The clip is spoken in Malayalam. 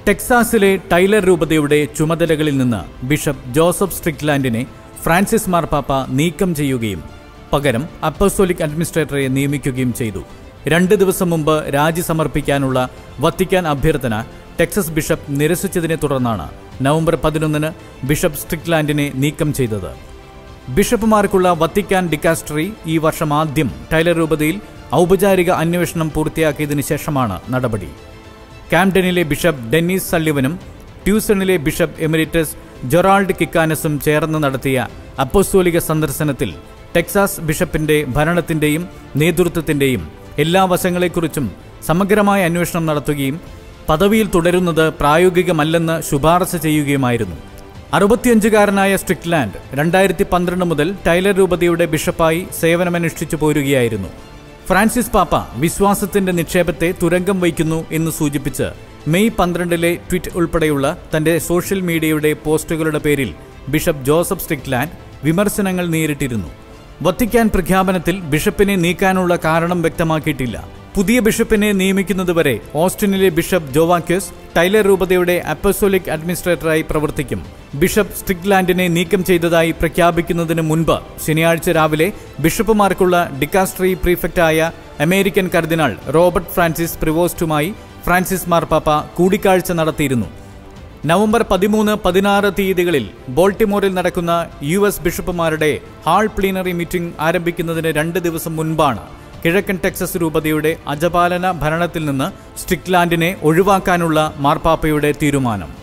ടെക്സാസിലെ ടൈലർ രൂപതയുടെ ചുമതലകളിൽ നിന്ന് ബിഷപ്പ് ജോസഫ് സ്ട്രിക്ലാൻഡിനെ ഫ്രാൻസിസ് മാർപ്പാപ്പ നീക്കം ചെയ്യുകയും പകരം അപ്പോസ്തോലിക് അഡ്മിനിസ്ട്രേറ്ററെ നിയമിക്കുകയും ചെയ്തു രണ്ട് ദിവസം മുമ്പ് രാജി സമർപ്പിക്കാനുള്ള വത്തിക്കാൻ അഭ്യർത്ഥന ടെക്സസ് ബിഷപ്പ് നിരസിച്ചതിനെ തുടർന്നാണ് നവംബർ പതിനൊന്നിന് ബിഷപ്പ് സ്ട്രിക്ലാൻഡിനെ നീക്കം ചെയ്തത് ബിഷപ്പുമാർക്കുള്ള വത്തിക്കാൻ ഡിക്കാസ്റ്ററി ഈ വർഷം ആദ്യം ടൈലർ രൂപതയിൽ ഔപചാരിക അന്വേഷണം പൂർത്തിയാക്കിയതിനു ശേഷമാണ് നടപടി കാംഡനിലെ ബിഷപ്പ് ഡെന്നീസ് സള്ളിവനും ട്യൂസണിലെ ബിഷപ്പ് എമിരിറ്റസ് ജൊറാൾഡ് കിക്കാനസും ചേർന്ന് നടത്തിയ അപ്പോസ്തോലിക സന്ദർശനത്തിൽ ടെക്സാസ് ബിഷപ്പിന്റെ ഭരണത്തിന്റെയും നേതൃത്വത്തിന്റെയും എല്ലാ വശങ്ങളെക്കുറിച്ചും സമഗ്രമായ അന്വേഷണം നടത്തുകയും പദവിയിൽ തുടരുന്നത് പ്രായോഗികമല്ലെന്ന് ശുപാർശ ചെയ്യുകയുമായിരുന്നു അറുപത്തിയഞ്ചുകാരനായ സ്ട്രിക്ലാൻഡ് രണ്ടായിരത്തി പന്ത്രണ്ട് മുതൽ ടൈലർ രൂപതയുടെ ബിഷപ്പായി സേവനമനുഷ്ഠിച്ചു പോരുകയായിരുന്നു ഫ്രാൻസിസ് പാപ്പ വിശ്വാസത്തിന്റെ നിക്ഷേപത്തെ തുരങ്കം വയ്ക്കുന്നു എന്ന് സൂചിപ്പിച്ച് മെയ് പന്ത്രണ്ടിലെ ട്വീറ്റ് ഉൾപ്പെടെയുള്ള തന്റെ സോഷ്യൽ മീഡിയയുടെ പോസ്റ്റുകളുടെ പേരിൽ ബിഷപ്പ് ജോസഫ് സ്ട്രിക്ലാൻഡ് വിമർശനങ്ങൾ നേരിട്ടിരുന്നു വത്തിക്കാൻ പ്രഖ്യാപനത്തിൽ ബിഷപ്പിനെ നീക്കാനുള്ള കാരണം വ്യക്തമാക്കിയിട്ടില്ല പുതിയ ബിഷപ്പിനെ നിയമിക്കുന്നതുവരെ ഓസ്റ്റിനിലെ ബിഷപ്പ് ജോവാക്യസ് ടൈലർ രൂപതയുടെ അപ്പസോലിക് അഡ്മിനിസ്ട്രേറ്ററായി പ്രവർത്തിക്കും ബിഷപ്പ് സ്ട്രിക്ലാൻഡിനെ നീക്കം ചെയ്തതായി പ്രഖ്യാപിക്കുന്നതിന് മുൻപ് ശനിയാഴ്ച രാവിലെ ബിഷപ്പുമാർക്കുള്ള ഡിക്കാസ്ട്രി പ്രീഫെക്റ്റായ അമേരിക്കൻ കർദിനാൾ റോബർട്ട് ഫ്രാൻസിസ് പ്രിവോസ്റ്റുമായി ഫ്രാൻസിസ് മാർപ്പാപ്പ കൂടിക്കാഴ്ച നടത്തിയിരുന്നു നവംബർ പതിമൂന്ന് പതിനാറ് തീയതികളിൽ ബോൾട്ടിമോറിൽ നടക്കുന്ന യു എസ് ബിഷപ്പുമാരുടെ ഹാൾ പ്ലീനറി മീറ്റിംഗ് ആരംഭിക്കുന്നതിന് രണ്ട് ദിവസം മുൻപാണ് കിഴക്കൻ ടെക്സസ് രൂപതയുടെ അജപാലന ഭരണത്തിൽ നിന്ന് സ്ട്രിക്ലാൻഡിനെ ഒഴിവാക്കാനുള്ള മാർപ്പാപ്പയുടെ തീരുമാനം